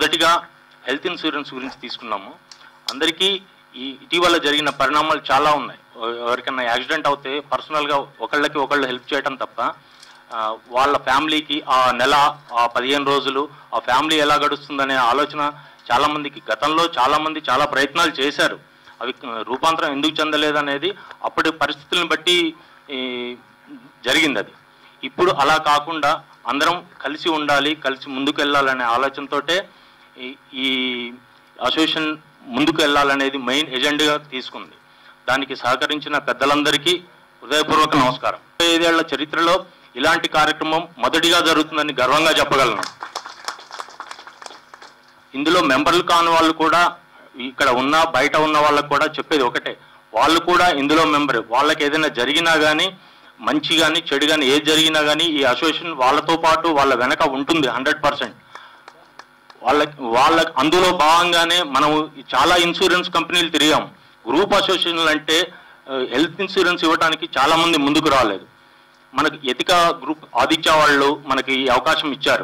మొదటిగా health insurance గురించి తీసుకున్నాము అందరికీ ఈ ఇటీవల జరిగిన పరిణామాలు చాలా ఉన్నాయి ఎవ- ఎవరికైనా యాక్సిడెంట్ అవుతే పర్సనల్గా ఒకళ్ళకి ఒకళ్ళు హెల్ప్ చేయడం తప్ప ఆ, వాళ్ళ ఫ్యామిలీకి ఆ నెల ఆ పదిహేను రోజులు ఆ ఫ్యామిలీ ఎలా గడుస్తుందనే ఆలోచన చాలా మందికి గతంలో చాలా మంది చాలా ప్రయత్నాలు చేశారు అవి ఆ, రూపాంతరం ఎందుకు చెందలేదనేది అప్పటి పరిస్థితులను బట్టి ఈ, జరిగింది అది ఇప్పుడు అలా కాకుండా అందరం కలిసి ఉండాలి కలిసి ముందుకు వెళ్ళాలనే ఆలోచనతోటే ఈ- ఈ అసోసియేషన్ ముందుకు వెళ్ళాలనేది మెయిన్ ఎజెండాగా తీసుకుంది దానికి సహకరించిన పెద్దలందరికీ హృదయపూర్వక నమస్కారం ఐదేళ్ల చరిత్రలో ఇలాంటి కార్యక్రమం మొదటిగా జరుగుతుందని గర్వంగా చెప్పగలను ఇందులో మెంబర్లు కాని వాళ్ళు కూడా ఇక్కడ ఉన్న బయట ఉన్న వాళ్ళకు కూడా చెప్పేది ఒకటే వాళ్ళు కూడా ఇందులో మెంబర్ వాళ్ళకి ఏదైనా జరిగినా కానీ మంచి కానీ చెడు కానీ ఏది జరిగినా కానీ ఈ అసోసియేషన్ వాళ్ళతో పాటు వాళ్ళ వెనక ఉంటుంది హండ్రెడ్ పర్సెంట్ వాళ్ళకి వాళ్ళ అందులో భాగంగానే మనం చాలా ఇన్సూరెన్స్ కంపెనీలు తిరిగాం గ్రూప్ అసోసియేషన్లు అంటే హెల్త్ ఇన్సూరెన్స్ ఇవ్వడానికి చాలా మంది ముందుకు రాలేదు మనకి ఎతిక గ్రూప్ ఆదిత్య వాళ్ళు మనకి ఈ అవకాశం ఇచ్చారు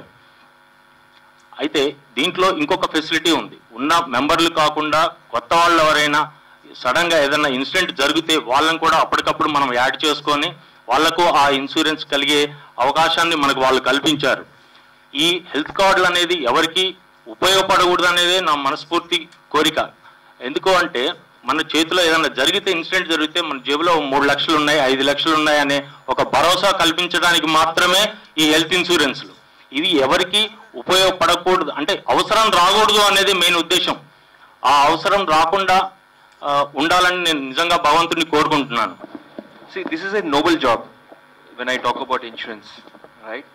అయితే దీంట్లో ఇంకొక ఫెసిలిటీ ఉంది ఉన్న మెంబర్లు కాకుండా కొత్త వాళ్ళు ఎవరైనా సడన్ గా ఏదైనా ఇన్సిడెంట్ జరిగితే వాళ్ళని కూడా అప్పటికప్పుడు మనం యాడ్ చేసుకొని వాళ్ళకు ఆ ఇన్సూరెన్స్ కలిగే అవకాశాన్ని మనకు వాళ్ళు కల్పించారు ఈ హెల్త్ కార్డులు అనేది ఎవరికి ఉపయోగపడకూడదు అనేదే నా మనస్ఫూర్తి కోరిక ఎందుకు అంటే మన చేతిలో ఏదైనా జరిగితే ఇన్సిడెంట్ జరిగితే మన జేబులో మూడు లక్షలు ఉన్నాయి ఐదు లక్షలు ఉన్నాయి అనే ఒక భరోసా కల్పించడానికి మాత్రమే ఈ హెల్త్ ఇన్సూరెన్స్లు ఇవి ఎవరికి ఉపయోగపడకూడదు అంటే అవసరం రాకూడదు అనేది మెయిన్ ఉద్దేశం ఆ అవసరం రాకుండా ఆ, ఉండాలని నేను నిజంగా భగవంతుని కోరుకుంటున్నాను See, this is a noble job when I talk about insurance, right?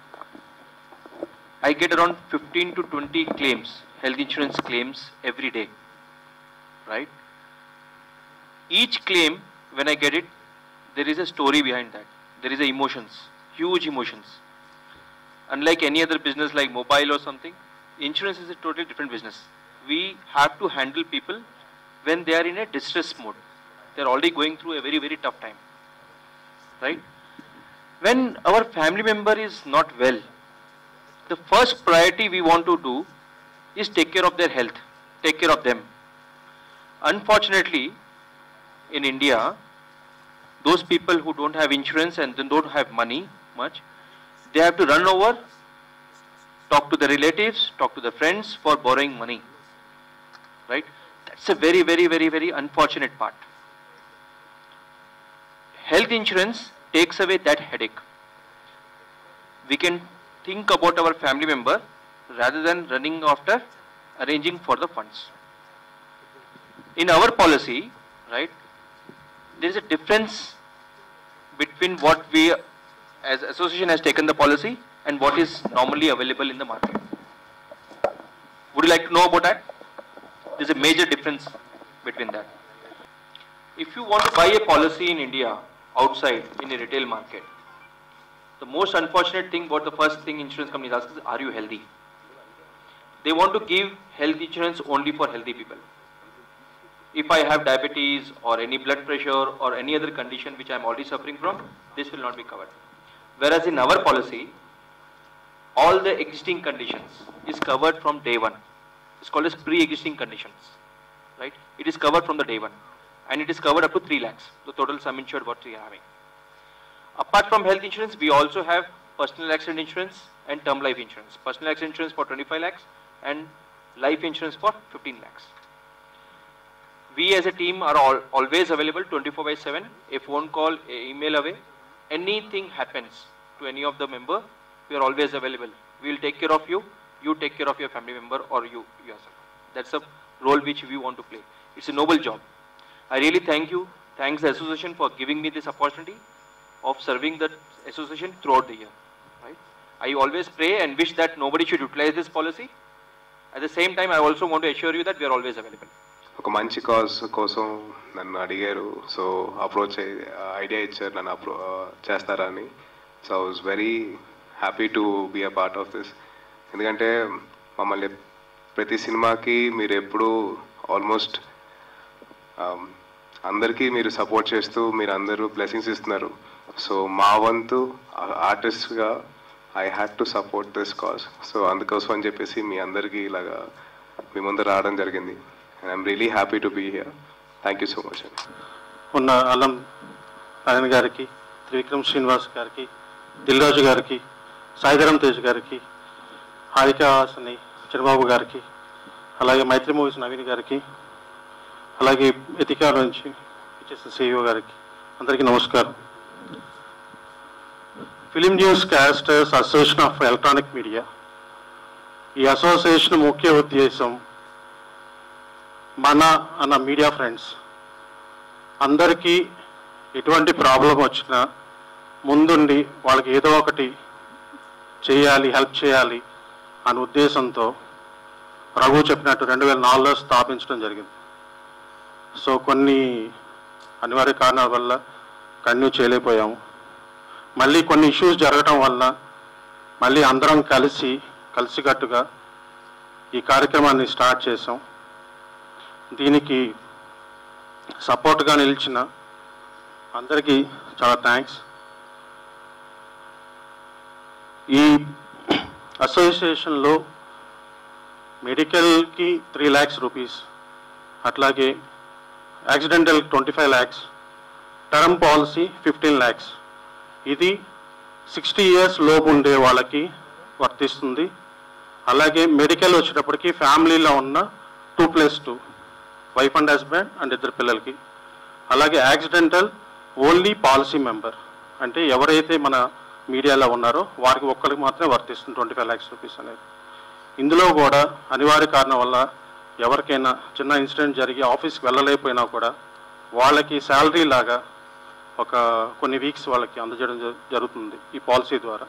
I get around 15 to 20 claims, health insurance claims every day, right? Each claim, when I get it, there is a story behind that. There is a emotions, huge emotions. Unlike any other business like mobile or something, insurance is a totally different business. We have to handle people when they are in a distress mode. They are already going through a very, very tough time right? When our family member is not well, the first priority we want to do is take care of their health, take care of them. Unfortunately, in India, those people who don't have insurance and then don't have money much, they have to run over, talk to the relatives, talk to the friends for borrowing money. Right? That's a very, very, very, very unfortunate part health insurance takes away that headache. We can think about our family member rather than running after arranging for the funds. In our policy, right, there is a difference between what we as association has taken the policy and what is normally available in the market. Would you like to know about that? There's a major difference between that. If you want to buy a policy in India outside in a retail market, the most unfortunate thing what the first thing insurance companies ask is, are you healthy? They want to give health insurance only for healthy people. If I have diabetes or any blood pressure or any other condition which I am already suffering from, this will not be covered. Whereas in our policy, all the existing conditions is covered from day one. It's called as pre-existing conditions, right? It is covered from the day one, and it is covered up to three lakhs, the total sum insured what we are having. Apart from health insurance, we also have personal accident insurance and term life insurance. Personal accident insurance for 25 lakhs and life insurance for 15 lakhs. We as a team are all, always available 24 by 7. A phone call, a email away. Anything happens to any of the member, we are always available. We will take care of you. You take care of your family member or you yourself. That's a role which we want to play. It's a noble job. I really thank you. Thanks the association for giving me this opportunity of serving the association throughout the year. Right? I always pray and wish that nobody should utilize this policy. At the same time, I also want to assure you that we are always available. ఒక మంచి cause కోసం నన్ను అడిగారు so approach idea ఇచ్చారు నన్ను అప్రో చేస్తారా అని so I was very happy to be a part of this ఎందుకంటే మమ్మల్ని ప్రతి సినిమాకి మీరు ఎప్పుడూ ఆల్మోస్ట్ అందరికీ మీరు సపోర్ట్ చేస్తూ మీరు అందరూ బ్లెస్సింగ్స్ ఇస్తున్నారు సో మా వంతు ఆర్టిస్ట్గా I had to support this cause so అందుకోసం అని చెప్పేసి మీ అందరికీ ఇలాగా మీ ముందు రావడం జరిగింది and I'm really happy to be here thank you so much అండి ఉన్న అల్లం నారాయణ గారికి త్రివిక్రమ్ శ్రీనివాస్ గారికి దిల్రాజు గారికి సాయిధరం తేజ్ గారికి హారిక హాసని చిరబాబు గారికి అలాగే మైత్రి మూవీస్ నవీన్ గారికి అలాగే ఎతికా నుంచి ఇచ్చేసిన సిఇఓ గారికి అందరికీ నమస్కారం film news casters association of electronic media ఈ అసోసియేషన్ ముఖ్య ఉద్దేశం మన అన్న మీడియా ఫ్రెండ్స్ అందరికీ ఎటువంటి ప్రాబ్లం వచ్చినా ముందుండి వాళ్ళకి ఏదో ఒకటి చేయాలి హెల్ప్ చేయాలి అనే ఉద్దేశంతో రఘు చెప్పినట్టు రెండు వేల నాలుగులో స్థాపించడం జరిగింది సో కొన్ని అనివార్య కారణాల వల్ల కంటిన్యూ చేయలేకపోయాము మళ్ళీ కొన్ని ఇష్యూస్ జరగటం వల్ల మళ్ళీ అందరం కలిసి కలిసికట్టుగా ఈ కార్యక్రమాన్ని స్టార్ట్ చేసాం దీనికి సపోర్ట్గా నిలిచిన అందరికీ చాలా థ్యాంక్స్ ఈ అసోసియేషన్లో మెడికల్కి త్రీ ల్యాక్స్ రూపీస్ అట్లాగే accidental twenty five lakhs term policy fifteen lakhs ఇది సిక్స్టీ ఇయర్స్ లోపు ఉండే వాళ్ళకి వర్తిస్తుంది అలాగే మెడికల్ వచ్చేటప్పటికి ఫ్యామిలీలో ఉన్న two plus two wife and husband and ఇద్దరు పిల్లలకి అలాగే యాక్సిడెంటల్ ఓన్లీ పాలసీ మెంబర్ అంటే ఎవరైతే మన మీడియాలో ఉన్నారో వారికి ఒక్కరికి మాత్రమే వర్తిస్తుంది ట్వంటీ ఫైవ్ ల్యాక్స్ రూపీస్ అనేది ఇందులో కూడా అనివార్య కారణం వల్ల ఎవరికైనా చిన్న ఇన్సిడెంట్ జరిగి ఆఫీస్కి వెళ్ళలేకపోయినా కూడా వాళ్ళకి శాలరీ లాగా ఒక కొన్ని వీక్స్ వాళ్ళకి అందజేయడం జరు- జరుగుతుంది ఈ పాలసీ ద్వారా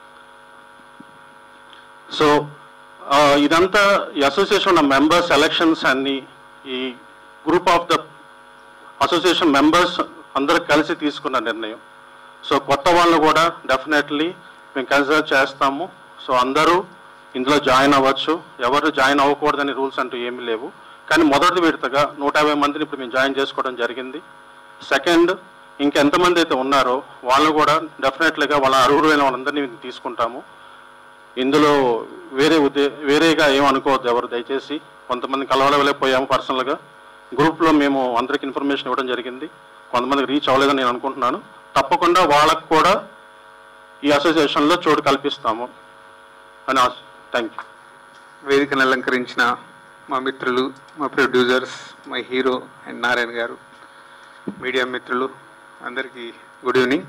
సో ఆ, ఇదంతా ఈ అసోసియేషన్ ఉన్న మెంబర్స్ ఎలక్షన్స్ అన్ని ఈ group of the association members అందరూ కలిసి తీసుకున్న నిర్ణయం సో కొత్త వాళ్ళు కూడా డెఫినెట్లీ మేము కన్సిడర్ చేస్తాము సో అందరూ ఇందులో జాయిన్ అవ్వచ్చు ఎవరు జాయిన్ అవ్వకూడదని రూల్స్ అంటూ ఏమీ లేవు కానీ మొదటి విడతగా నూట యాభై మందిని ఇప్పుడు మేము జాయిన్ చేసుకోవడం జరిగింది సెకండ్ ఇంకెంతమంది అయితే ఉన్నారో వాళ్ళు కూడా డెఫినెట్లీగా వాళ్ళ అర్హులైన వాళ్ళందరినీ మేము తీసుకుంటాము ఇందులో వేరే ఉద్దే వేరేగా ఏం అనుకోవద్దు ఎవరు దయచేసి కొంతమంది కలవలేకపోయాము పర్సనల్గా గ్రూప్లో మేము అందరికి ఇన్ఫర్మేషన్ ఇవ్వడం జరిగింది కొంతమందికి రీచ్ అవ్వలేదని నేను అనుకుంటున్నాను తప్పకుండా వాళ్ళకు కూడా ఈ అసోసియేషన్లో చోటు కల్పిస్తాము అని ఆశ థ్యాంక్ యూ వేదికను అలంకరించిన మా మిత్రులు మా ప్రొడ్యూసర్స్ మా హీరో అండ్ నారాయణ గారు మీడియా మిత్రులు అందరికీ గుడ్ ఈవినింగ్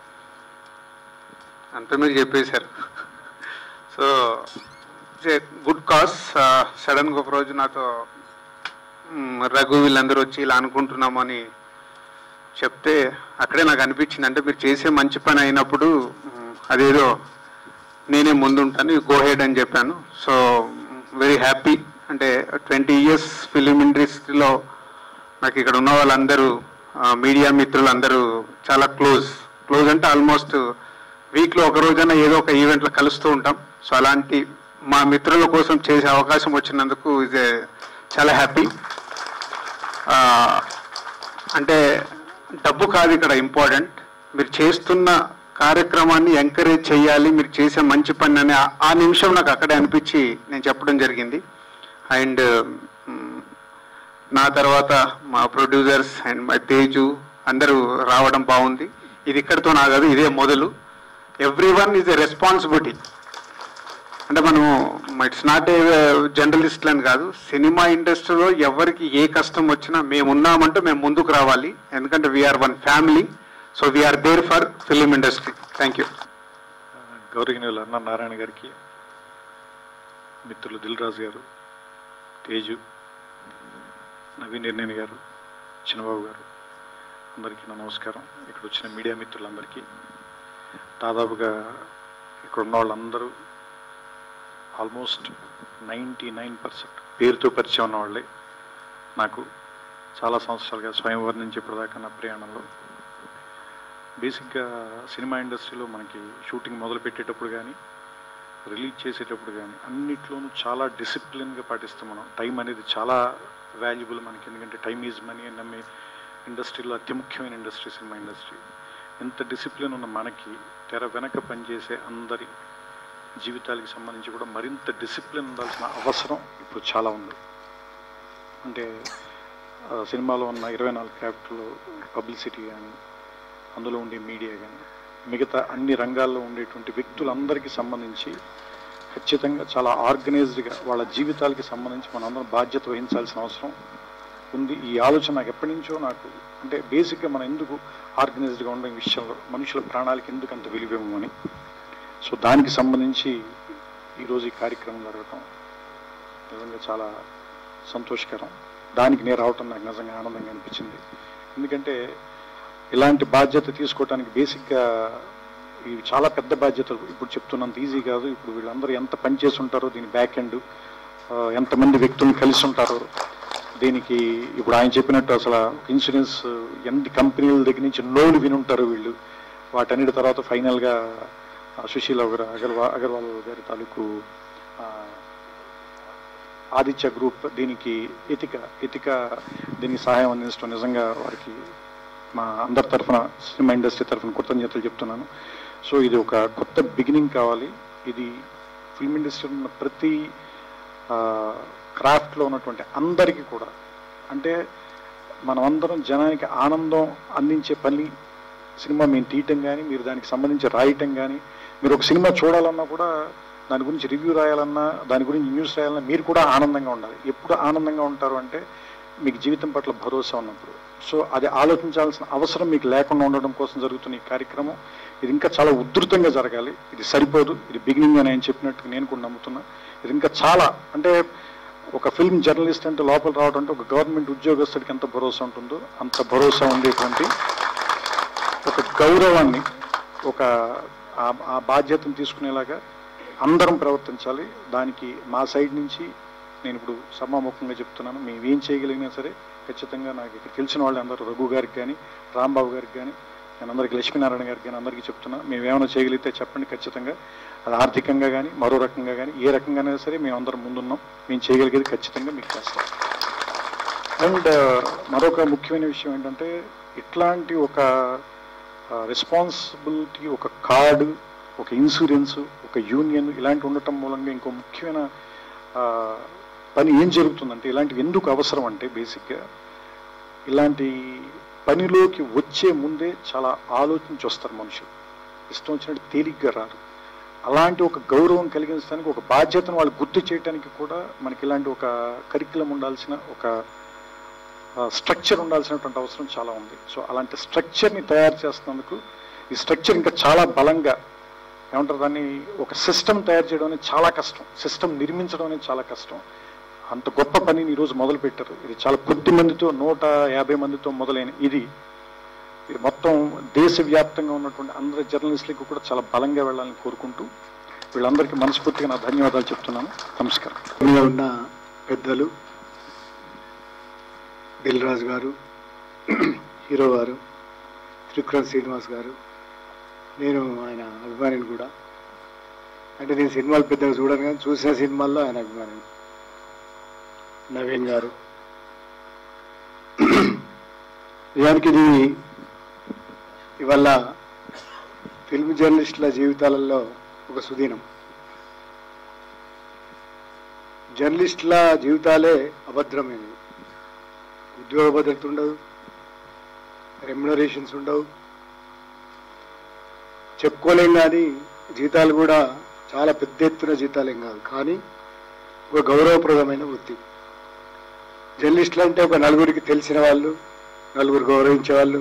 అంతా మీరు చెప్పేశారు సో గుడ్ కాస్ సడన్గా ఒక రోజు నాతో మ్, రఘు వీళ్ళందరూ వచ్చి ఇలా అనుకుంటున్నామని చెప్తే అక్కడే నాకు అనిపించింది అంటే మీరు చేసే మంచి పని అయినప్పుడు మ్, అదేదో నేనే ముందుంటాను గో హెడ్ అని చెప్పాను సో వెరీ హ్యాపీ అంటే ట్వంటీ ఇయర్స్ ఫిలిం ఇండస్ట్రీలో నాకు ఇక్కడ ఉన్న వాళ్ళందరూ మీడియా మిత్రులు అందరూ చాలా క్లోజ్ క్లోజ్ అంటే ఆల్మోస్ట్ వీక్లో ఒక రోజైనా ఏదో ఒక ఈవెంట్లో కలుస్తూ ఉంటాం సో అలాంటి మా మిత్రుల కోసం చేసే అవకాశం వచ్చినందుకు ఇది చాలా హ్యాపీ అంటే డబ్బు కాదు ఇక్కడ ఇంపార్టెంట్ మీరు చేస్తున్న కార్యక్రమాన్ని ఎంకరేజ్ చేయాలి మీరు చేసే మంచి పని అని ఆ- ఆ నిమిషం నాకు అక్కడే అనిపించి నేను చెప్పడం జరిగింది అండ్ నా తర్వాత మా ప్రొడ్యూసర్స్ అండ్ మా తేజు అందరూ రావడం బాగుంది ఇది ఇక్కడితో నాగదు ఇదే మొదలు everyone is a responsibility అంటే మనము ఇట్స్ నాట్ ఏ జర్నలిస్ట్ అని కాదు సినిమా ఇండస్ట్రీలో ఎవరికి ఏ కష్టం వచ్చినా మేము ఉన్నామంటే మేము ముందుకు రావాలి ఎందుకంటే we're one family so we're there for film industry thank you గౌరవనీయులు అన్న నారాయణ గారికి మిత్రులు దిల్ రాజు గారు తేజు నవీన్ నిర్ణయని గారు చిన్నబాబు గారు అందరికీ నా నమస్కారం ఇక్కడ వచ్చిన మీడియా మిత్రులందరికీ దాదాపుగా ఇక్కడ ఉన్న వాళ్ళందరూ ఆల్మోస్ట్ నైంటీ నైన్ పర్సెంట్ పేరుతో పరిచయం ఉన్న వాళ్ళే నాకు చాలా సంవత్సరాలుగా స్వయంవరం నుంచి ఇప్పటిదాకా నా ప్రయాణంలో బేసిక్గా సినిమా ఇండస్ట్రీలో మనకి షూటింగ్ మొదలు పెట్టేటప్పుడు కానీ రిలీజ్ చేసేటప్పుడు కానీ అన్నిట్లోనూ చాలా డిసిప్లిన్గా పాటిస్తాం మనం టైం అనేది చాలా వాల్యుబుల్ మనకి ఎందుకంటే టైం ఈజ్ మనీ అని నమ్మే ఇండస్ట్రీలో అతి ముఖ్యమైన ఇండస్ట్రీ సినిమా ఇండస్ట్రీ ఎంత డిసిప్లిన్ ఉన్న మనకి తెర వెనక పనిచేసే అందరి జీవితాలకు సంబంధించి కూడా మరింత డిసిప్లిన్ ఉండాల్సిన అవసరం ఇప్పుడు చాలా ఉంది అంటే ఆ, సినిమాలో ఉన్న ఇరవై నాలుగు క్యారెక్టర్లు పబ్లిసిటీ కానీ అందులో ఉండే మీడియా కానీ మిగతా అన్ని రంగాల్లో ఉండేటువంటి వ్యక్తులందరికీ సంబంధించి ఖచ్చితంగా చాలా ఆర్గనైజ్డ్గా వాళ్ళ జీవితాలకి సంబంధించి మనందరం బాధ్యత వహించాల్సిన అవసరం ఉంది ఈ ఆలోచన నాకు ఎప్పటి నుంచో నాకు అంటే బేసిక్గా మనం ఎందుకు ఆర్గనైజ్డ్గా ఉండే విషయంలో మనుషుల ప్రాణాలకి ఎందుకు అంత విలువేమో అని సో దానికి సంబంధించి ఈరోజు ఈ కార్యక్రమం జరగటం నిజంగా చాలా సంతోషకరం దానికి నేను రావటం నాకు నిజంగా ఆనందంగా అనిపించింది ఎందుకంటే ఇలాంటి బాధ్యత తీసుకోవటానికి బేసిక్గా ఇవి చాలా పెద్ద బాధ్యతలు ఇప్పుడు చెప్తున్నంత ఈజీ కాదు ఇప్పుడు వీళ్ళందరూ ఎంత పని చేసి ఉంటారో దీని బ్యాక్ ఎండ్ ఎంతమంది వ్యక్తులను కలిసి ఉంటారో దీనికి ఇప్పుడు ఆయన చెప్పినట్టు అసలు ఇన్సూరెన్స్ ఎన్ని కంపెనీల దగ్గర నుంచి లోన్లు విని ఉంటారు వీళ్ళు వాటన్నిటి తర్వాత ఫైనల్గా సుశీల గారు అగర్వా అగర్వాల్ గారి తాలూకు ఆ, ఆదిత్య గ్రూప్ దీనికి ఎతిక ఎతిక దీనికి సహాయం అందించడం నిజంగా వారికి మా అందరి తరఫున సినిమా ఇండస్ట్రీ తరఫున కృతజ్ఞతలు చెప్తున్నాను సో ఇది ఒక కొత్త బిగినింగ్ కావాలి ఇది ఫిల్మ్ ఇండస్ట్రీలో ఉన్న ప్రతి క్రాఫ్ట్లో ఉన్నటువంటి అందరికీ కూడా అంటే మనమందరం జనానికి ఆనందం అందించే పని సినిమా మేము తీయటం కానీ మీరు దానికి సంబంధించి రాయటం కానీ మీరు ఒక సినిమా చూడాలన్నా కూడా దాని గురించి రివ్యూ రాయాలన్నా దాని గురించి న్యూస్ రాయాలన్నా మీరు కూడా ఆనందంగా ఉండాలి ఎప్పుడు ఆనందంగా ఉంటారు అంటే మీకు జీవితం పట్ల భరోసా ఉన్నప్పుడు సో అది ఆలోచించాల్సిన అవసరం మీకు లేకుండా ఉండడం కోసం జరుగుతున్న ఈ కార్యక్రమం ఇది ఇంకా చాలా ఉధృతంగా జరగాలి ఇది సరిపోదు ఇది బిగినింగ్ అని ఆయన చెప్పినట్టు నేను కూడా నమ్ముతున్నా ఇది ఇంకా చాలా అంటే ఒక ఫిల్మ్ జర్నలిస్ట్ అంటే లోపల రావడం అంటే ఒక గవర్నమెంట్ ఉద్యోగస్తుడికి ఎంత భరోసా ఉంటుందో అంత భరోసా ఉండేటువంటి ఒక గౌరవాన్ని ఒక ఆ- ఆ బాధ్యతను తీసుకునేలాగా అందరం ప్రవర్తించాలి దానికి మా సైడ్ నుంచి నేను ఇప్పుడు సమాముఖంగా చెప్తున్నాను మేము ఏం చేయగలిగినా సరే ఖచ్చితంగా నాకు ఇక్కడ తెలిసిన వాళ్ళు అందరూ రఘు గారికి కానీ రాంబాబు గారికి కానీ నేను అందరికీ లక్ష్మీనారాయణ గారికి కానీ అందరికీ చెప్తున్నా మేము ఏమైనా చేయగలిగితే చెప్పండి ఖచ్చితంగా అది ఆర్థికంగా కానీ మరో రకంగా కానీ ఏ రకంగానే సరే మేము అందరం ముందున్నాం మేము చేయగలిగేది ఖచ్చితంగా మీకు చేస్తాం అండ్ మరొక ముఖ్యమైన విషయం ఏంటంటే ఇట్లాంటి ఒక రెస్పాన్సిబిలిటీ ఒక కార్డు ఒక ఇన్సూరెన్స్ ఒక యూనియన్ ఇలాంటి ఉండటం మూలంగా ఇంకో ముఖ్యమైన ఆ, పని ఏం జరుగుతుందంటే ఇలాంటివి ఎందుకు అవసరం అంటే బేసిక్గా ఇలాంటి పనిలోకి వచ్చే ముందే చాలా ఆలోచించి వస్తారు మనుషులు ఇష్టం వచ్చినట్టు తేలిగ్గా రారు అలాంటి ఒక గౌరవం కలిగించడానికి ఒక బాధ్యతను వాళ్ళు గుర్తు చేయడానికి కూడా మనకి ఇలాంటి ఒక కరికులం ఉండాల్సిన ఒక స్ట్రక్చర్ ఉండాల్సినటువంటి అవసరం చాలా ఉంది సో అలాంటి స్ట్రక్చర్ని తయారు చేస్తున్నందుకు ఈ స్ట్రక్చర్ ఇంకా చాలా బలంగా ఏమంటారు దాన్ని ఒక సిస్టమ్ తయారు చేయడం అనేది చాలా కష్టం సిస్టమ్ నిర్మించడం అనేది చాలా కష్టం అంత గొప్ప పనిని ఈరోజు మొదలు పెట్టారు ఇది చాలా కొద్ది మందితో నూట యాభై మందితో మొదలైన ఇది ఇది మొత్తం దేశవ్యాప్తంగా ఉన్నటువంటి అందరి జర్నలిస్టులకు కూడా చాలా బలంగా వెళ్ళాలని కోరుకుంటూ వీళ్ళందరికీ మనస్ఫూర్తిగా నా ధన్యవాదాలు చెప్తున్నాను నమస్కారం మీద ఉన్న పెద్దలు దిల్ రాజు గారు హీరో గారు త్రివిక్రమ్ శ్రీనివాస్ గారు నేను ఆయన అభిమానిని కూడా అంటే నేను సినిమాలు పెద్దగా చూడను కానీ చూసిన సినిమాల్లో ఆయన అభిమాని నవీన్ గారు నిజానికి ఇది ఇవాళ ఫిల్మ్ జర్నలిస్టుల జీవితాలలో ఒక సుదీనం జర్నలిస్టుల జీవితాలే అభద్రమైనవి ఉద్యోగ భద్రత ఉండదు రెమ్యునరేషన్స్ ఉండవు చెప్పుకోలేం కానీ జీతాలు కూడా చాలా పెద్ద ఎత్తున జీతాలేం కాదు కానీ ఒక గౌరవప్రదమైన వృత్తి జర్నలిస్టులు అంటే ఒక నలుగురికి తెలిసిన వాళ్ళు నలుగురు గౌరవించే వాళ్ళు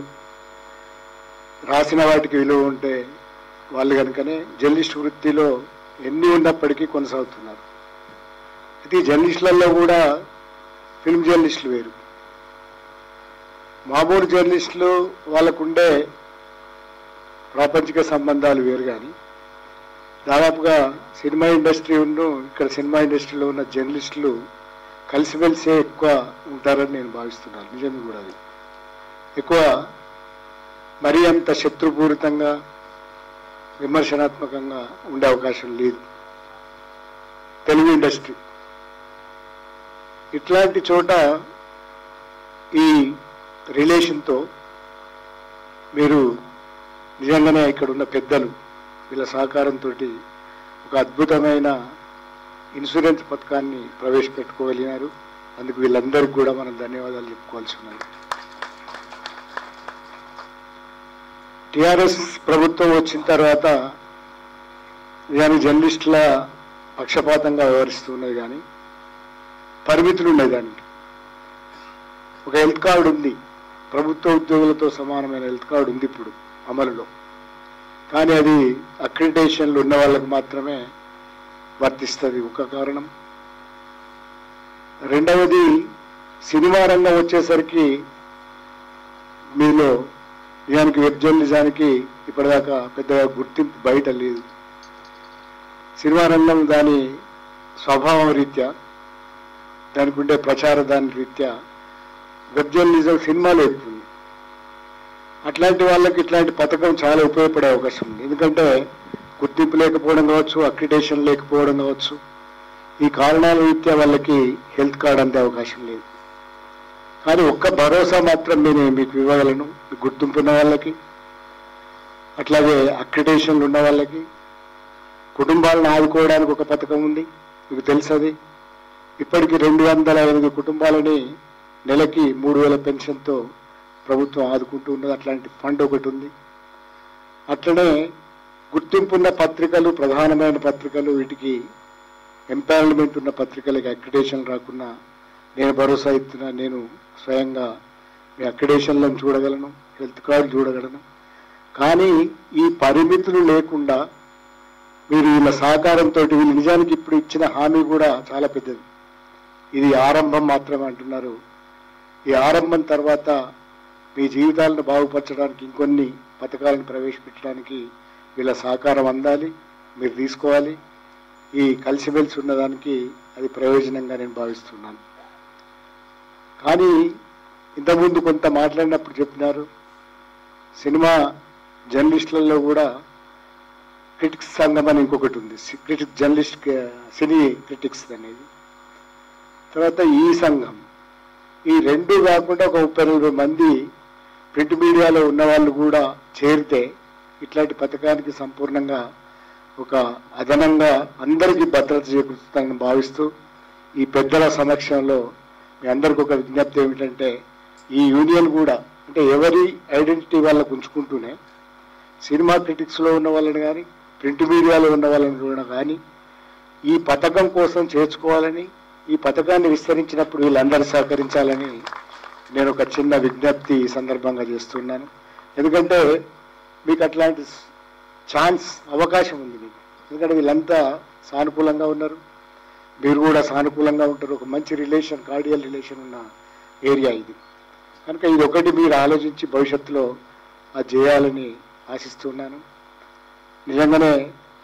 రాసిన వాటికి విలువ ఉంటే వాళ్ళు కనుకనే జర్నలిస్ట్ వృత్తిలో ఎన్ని ఉన్నప్పటికీ కొనసాగుతున్నారు అయితే ఈ జర్నలిస్టులలో కూడా ఫిల్మ్ జర్నలిస్టులు వేరు మామూలు జర్నలిస్టులు వాళ్ళకుండే ప్రాపంచిక సంబంధాలు వేరు కానీ దాదాపుగా సినిమా ఇండస్ట్రీ ఉన్న ఇక్కడ సినిమా ఇండస్ట్రీలో ఉన్న జర్నలిస్టులు కలిసిమెలిసే ఎక్కువ ఉంటారని నేను భావిస్తున్నాను నిజం కూడా అది ఎక్కువ మరీ అంత శత్రుపూరితంగా విమర్శనాత్మకంగా ఉండే అవకాశం లేదు తెలుగు ఇండస్ట్రీ ఇట్లాంటి చోట ఈ రిలేషన్తో మీరు నిజంగానే ఇక్కడ ఉన్న పెద్దలు వీళ్ళ సహకారంతో ఒక అద్భుతమైన ఇన్సూరెన్స్ పథకాన్ని ప్రవేశపెట్టుకోగలిగినారు అందుకు వీళ్ళందరికీ కూడా మనం ధన్యవాదాలు చెప్పుకోవాల్సి ఉన్నది టిఆర్ఎస్ ప్రభుత్వం వచ్చిన తర్వాత దాని జర్నలిస్టుల పక్షపాతంగా వ్యవహరిస్తున్నది కానీ పరిమితులు ఉన్నాయి దానికి ఒక హెల్త్ కార్డు ఉంది ప్రభుత్వ ఉద్యోగులతో సమానమైన హెల్త్ కార్డు ఉంది ఇప్పుడు అమలులో కానీ అది అక్రిడిటేషన్లు ఉన్న వాళ్ళకు మాత్రమే వర్తిస్తుంది ఒక కారణం రెండవది సినిమా రంగం వచ్చేసరికి మీలో నిజానికి వెబ్ జర్నలిజానికి ఇప్పటిదాకా పెద్దగా గుర్తింపు బయట లేదు సినిమా రంగం దాని స్వభావం రీత్యా దానికి ఉండే ప్రచార దాని రీత్యా వెబ్ జర్నలిజం సినిమాలో ఎక్కువ ఉంది అట్లాంటి వాళ్ళకి ఇట్లాంటి పథకం చాలా ఉపయోగపడే అవకాశం ఉంది ఎందుకంటే గుర్తింపు లేకపోవడం కావచ్చు అక్రిడేషన్ లేకపోవడం కావచ్చు ఈ కారణాల రీత్యా వాళ్ళకి హెల్త్ కార్డ్ అందే అవకాశం లేదు కానీ ఒక్క భరోసా మాత్రం నేను మీకు ఇవ్వగలను గుర్తింపు ఉన్న వాళ్ళకి అట్లాగే అక్రిడేషన్లు ఉన్న వాళ్ళకి కుటుంబాలను ఆదుకోవడానికి ఒక పథకం ఉంది మీకు తెలుసు అది ఇప్పటికి రెండు వందల ఎనిమిది కుటుంబాలని నెలకి మూడు వేల పెన్షన్తో ప్రభుత్వం ఆదుకుంటూ ఉన్నది అట్లాంటి ఫండ్ ఒకటి ఉంది అట్లనే గుర్తింపున్న పత్రికలు ప్రధానమైన పత్రికలు వీటికి ఎంపానల్మెంట్ ఉన్న పత్రికలకి అక్రిడేషన్ రాకున్నా నేను భరోసా ఇస్తున్నా నేను స్వయంగా మీ అక్రిడేషన్లను చూడగలను హెల్త్ కార్డు చూడగలను కానీ ఈ పరిమితులు లేకుండా మీరు వీళ్ళ సహకారంతో వీళ్ళు నిజానికి ఇప్పుడు ఇచ్చిన హామీ కూడా చాలా పెద్దది ఇది ఆరంభం మాత్రమే అంటున్నారు ఈ ఆరంభం తర్వాత మీ జీవితాలను బాగుపరచడానికి ఇంకొన్ని పథకాలను ప్రవేశపెట్టడానికి వీళ్ళ సహకారం అందాలి మీరు తీసుకోవాలి ఈ కలిసిమెలిసి ఉన్నదానికి అది ప్రయోజనంగా నేను భావిస్తున్నాను కానీ ఇంతకుముందు కొంత మాట్లాడినప్పుడు చెప్పినారు సినిమా జర్నలిస్టులలో కూడా క్రిటిక్స్ సంఘం అని ఇంకొకటి ఉంది క్రిటిక్ జర్నలిస్ట్ సినీ క్రిటిక్స్ అనేది తర్వాత ఈ సంఘం ఈ రెండు కాకుండా ఒక ముప్పై నలభై మంది ప్రింట్ మీడియాలో ఉన్న వాళ్ళు కూడా చేరితే ఇట్లాంటి పథకానికి సంపూర్ణంగా ఒక అదనంగా అందరికీ భద్రత చేకూరుతుందని భావిస్తూ ఈ పెద్దల సమక్షంలో మీ అందరికి ఒక విజ్ఞప్తి ఏమిటంటే ఈ యూనియన్ కూడా అంటే ఎవరి ఐడెంటిటీ వాళ్ళకు ఉంచుకుంటూనే సినిమా క్రిటిక్స్లో ఉన్న వాళ్ళని కానీ ప్రింట్ మీడియాలో ఉన్న వాళ్ళని కూడా కానీ ఈ పథకం కోసం చేర్చుకోవాలని ఈ పథకాన్ని విస్తరించినప్పుడు వీళ్ళందరూ సహకరించాలని నేను ఒక చిన్న విజ్ఞప్తి ఈ సందర్భంగా చేస్తున్నాను ఎందుకంటే మీకు అట్లాంటి ఛాన్స్ అవకాశం ఉంది మీకు ఎందుకంటే వీళ్ళంతా సానుకూలంగా ఉన్నారు మీరు కూడా సానుకూలంగా ఉంటారు ఒక మంచి రిలేషన్ కార్డియల్ రిలేషన్ ఉన్న ఏరియా ఇది కనుక ఇది ఒకటి మీరు ఆలోచించి భవిష్యత్తులో అది చేయాలని ఆశిస్తున్నాను నిజంగానే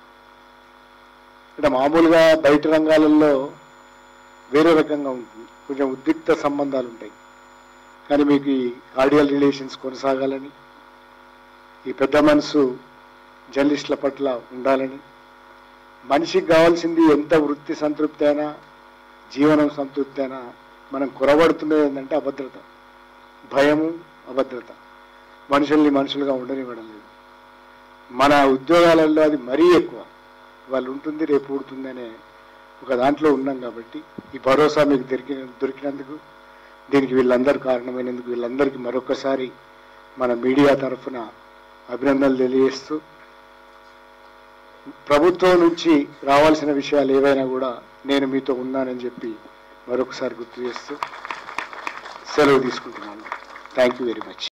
అంటే మామూలుగా బయట రంగాలలో వేరే రకంగా ఉంటుంది కొంచెం ఉద్రిక్త సంబంధాలు ఉంటాయి కానీ మీకు ఈ కార్డియల్ రిలేషన్స్ కొనసాగాలని ఈ పెద్ద మనసు జర్నలిస్టుల పట్ల ఉండాలని మనిషికి కావాల్సింది ఎంత వృత్తి సంతృప్తి అయినా జీవనం సంతృప్తి అయినా మనం కొరబడుతున్నది ఏంటంటే అభద్రత భయము అభద్రత మనుషుల్ని మనుషులుగా ఉండనివ్వడం లేదు మన ఉద్యోగాలలో అది మరీ ఎక్కువ వాళ్ళు ఉంటుంది రేపు ఊడుతుంది అనే ఒక దాంట్లో ఉన్నాం కాబట్టి ఈ భరోసా మీకు దొరికిన దొరికినందుకు దీనికి వీళ్ళందరూ కారణమైనందుకు వీళ్ళందరికీ మరొకసారి మన మీడియా తరఫున అభినందనలు తెలియజేస్తూ ప్రభుత్వం నుంచి రావాల్సిన విషయాలు ఏవైనా కూడా నేను మీతో ఉన్నానని చెప్పి మరొకసారి గుర్తు చేస్తూ సెలవు తీసుకుంటున్నాను థ్యాంక్ యూ వెరీ మచ్